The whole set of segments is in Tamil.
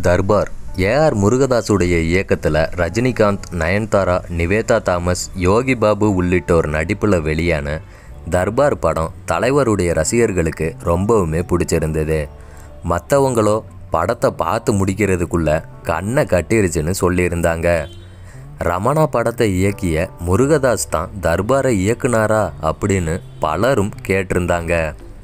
தர்பார் ஏஆர் முருகதாஸுடைய இயக்கத்தில் ரஜினிகாந்த் நயன்தாரா நிவேதா தாமஸ் யோகி பாபு உள்ளிட்டோர் நடிப்பில் வெளியான தர்பார் படம் தலைவருடைய ரசிகர்களுக்கு ரொம்பவுமே பிடிச்சிருந்தது மற்றவங்களோ படத்தை பார்த்து முடிக்கிறதுக்குள்ள கண்ணை கட்டிருச்சுன்னு சொல்லியிருந்தாங்க ரமணா படத்தை இயக்கிய முருகதாஸ் தான் தர்பாரை இயக்குனாரா அப்படின்னு பலரும் கேட்டிருந்தாங்க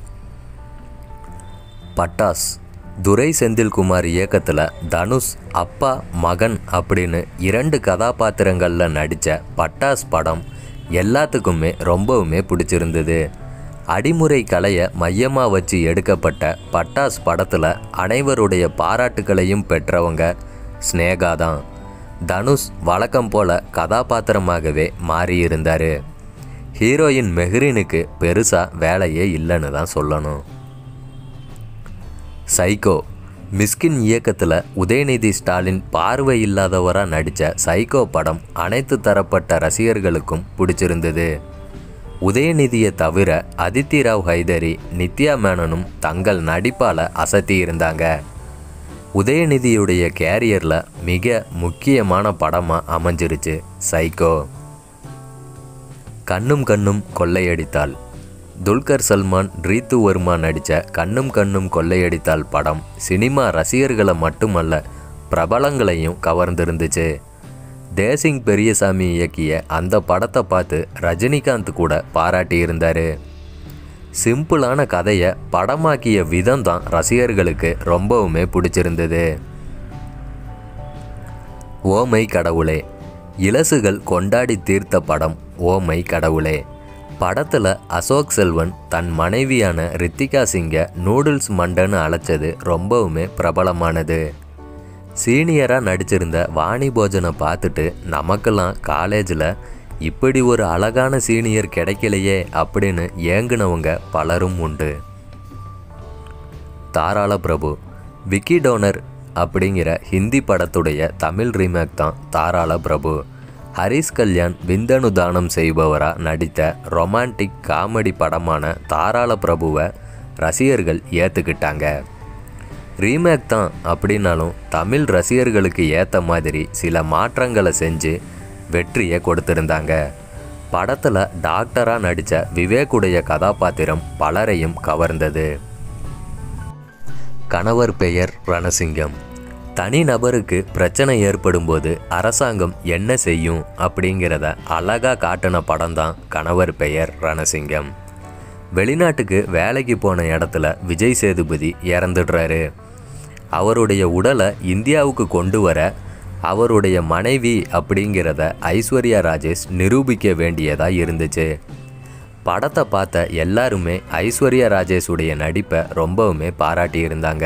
பட்டாஸ் துரை செந்தில்குமார் இயக்கத்தில் தனுஷ் அப்பா மகன் அப்படின்னு இரண்டு கதாபாத்திரங்களில் நடித்த பட்டாஸ் படம் எல்லாத்துக்குமே ரொம்பவுமே பிடிச்சிருந்தது அடிமுறை கலையை மையமாக வச்சு எடுக்கப்பட்ட பட்டாஸ் படத்தில் அனைவருடைய பாராட்டுகளையும் பெற்றவங்க ஸ்னேகா தான் தனுஷ் வழக்கம் போல கதாபாத்திரமாகவே மாறியிருந்தார் ஹீரோயின் மெஹ்ரினுக்கு பெருசாக வேலையே இல்லைன்னு தான் சொல்லணும் சைக்கோ மிஸ்கின் இயக்கத்தில் உதயநிதி ஸ்டாலின் பார்வை இல்லாதவராக நடித்த சைக்கோ படம் அனைத்து தரப்பட்ட ரசிகர்களுக்கும் பிடிச்சிருந்தது உதயநிதியை தவிர அதித்தி ராவ் ஹைதரி நித்யா மேனனும் தங்கள் நடிப்பால் அசத்தியிருந்தாங்க உதயநிதியுடைய கேரியரில் மிக முக்கியமான படமாக அமைஞ்சிருச்சு சைக்கோ கண்ணும் கண்ணும் கொள்ளையடித்தாள் துல்கர் சல்மான் ரீத்து வர்மா நடித்த கண்ணும் கண்ணும் கொள்ளையடித்தால் படம் சினிமா ரசிகர்களை மட்டுமல்ல பிரபலங்களையும் கவர்ந்திருந்துச்சு தேசிங் பெரியசாமி இயக்கிய அந்த படத்தை பார்த்து ரஜினிகாந்த் கூட பாராட்டியிருந்தார் சிம்பிளான கதையை படமாக்கிய விதம் தான் ரசிகர்களுக்கு ரொம்பவுமே பிடிச்சிருந்தது ஓமை கடவுளே இலசுகள் கொண்டாடி தீர்த்த படம் ஓமை கடவுளே படத்தில் அசோக் செல்வன் தன் மனைவியான ரித்திகா சிங்கை நூடுல்ஸ் மண்டன்னு அழைச்சது ரொம்பவுமே பிரபலமானது சீனியராக நடிச்சிருந்த வாணி போஜனை பார்த்துட்டு நமக்கெல்லாம் காலேஜில் இப்படி ஒரு அழகான சீனியர் கிடைக்கலையே அப்படின்னு ஏங்குனவங்க பலரும் உண்டு தாராள பிரபு விக்கி டோனர் அப்படிங்கிற ஹிந்தி படத்துடைய தமிழ் ரீமேக் தான் தாராள பிரபு ஹரிஸ் கல்யாண் விந்தணு தானம் செய்பவராக நடித்த ரொமான்டிக் காமெடி படமான தாராள பிரபுவை ரசிகர்கள் ஏற்றுக்கிட்டாங்க ரீமேக் தான் அப்படின்னாலும் தமிழ் ரசிகர்களுக்கு ஏற்ற மாதிரி சில மாற்றங்களை செஞ்சு வெற்றியை கொடுத்திருந்தாங்க படத்தில் டாக்டராக நடித்த விவேக்குடைய கதாபாத்திரம் பலரையும் கவர்ந்தது கணவர் பெயர் ரணசிங்கம் தனி நபருக்கு பிரச்சனை ஏற்படும்போது அரசாங்கம் என்ன செய்யும் அப்படிங்கிறத அழகா காட்டின படம் தான் கணவர் பெயர் ரணசிங்கம் வெளிநாட்டுக்கு வேலைக்கு போன இடத்துல விஜய் சேதுபதி இறந்துடுறாரு அவருடைய உடலை இந்தியாவுக்கு கொண்டு வர அவருடைய மனைவி அப்படிங்கிறத ஐஸ்வர்யா ராஜேஷ் நிரூபிக்க வேண்டியதாக இருந்துச்சு படத்தை பார்த்த எல்லாருமே ஐஸ்வர்யா ராஜேஷுடைய நடிப்பை ரொம்பவுமே பாராட்டியிருந்தாங்க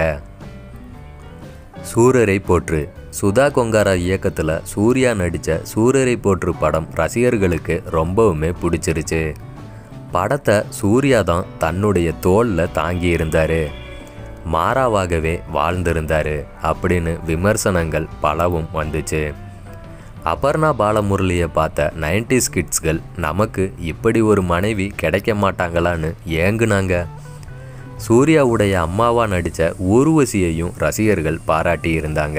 சூரரை போற்று சுதா கொங்காரா இயக்கத்தில் சூர்யா நடித்த சூரரை போற்று படம் ரசிகர்களுக்கு ரொம்பவுமே பிடிச்சிருச்சு படத்தை சூர்யா தான் தன்னுடைய தோளில் தாங்கி இருந்தார் மாறாவாகவே வாழ்ந்திருந்தார் அப்படின்னு விமர்சனங்கள் பலவும் வந்துச்சு அபர்ணா பாலமுரளியை பார்த்த நைன்டிஸ் கிட்ஸ்கள் நமக்கு இப்படி ஒரு மனைவி கிடைக்க மாட்டாங்களான்னு ஏங்குனாங்க சூர்யாவுடைய அம்மாவா நடித்த ஊர்வசியையும் ரசிகர்கள் பாராட்டியிருந்தாங்க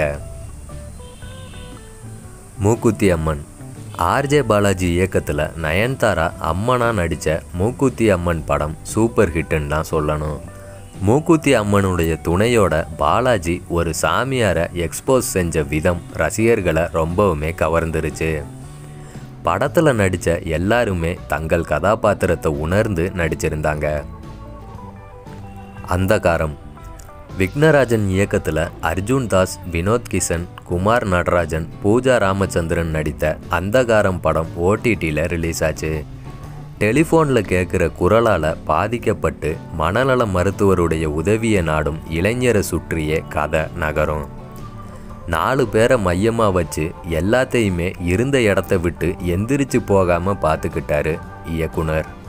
மூக்குத்தி அம்மன் ஆர்ஜே பாலாஜி இயக்கத்தில் நயன்தாரா அம்மனா நடித்த மூக்குத்தி அம்மன் படம் சூப்பர் ஹிட்டுன்னு தான் சொல்லணும் மூக்குத்தி அம்மனுடைய துணையோட பாலாஜி ஒரு சாமியாரை எக்ஸ்போஸ் செஞ்ச விதம் ரசிகர்களை ரொம்பவுமே கவர்ந்துருச்சு படத்தில் நடித்த எல்லாருமே தங்கள் கதாபாத்திரத்தை உணர்ந்து நடிச்சிருந்தாங்க அந்தகாரம் விக்னராஜன் இயக்கத்தில் அர்ஜுன் தாஸ் வினோத் கிஷன் குமார் நடராஜன் பூஜா ராமச்சந்திரன் நடித்த அந்தகாரம் படம் ஓடிடியில் ரிலீஸ் ஆச்சு டெலிஃபோனில் கேட்குற குரலால் பாதிக்கப்பட்டு மனநல மருத்துவருடைய உதவியை நாடும் இளைஞரை சுற்றியே கதை நகரும் நாலு பேரை மையமாக வச்சு எல்லாத்தையுமே இருந்த இடத்த விட்டு எந்திரிச்சு போகாமல் பார்த்துக்கிட்டாரு இயக்குனர்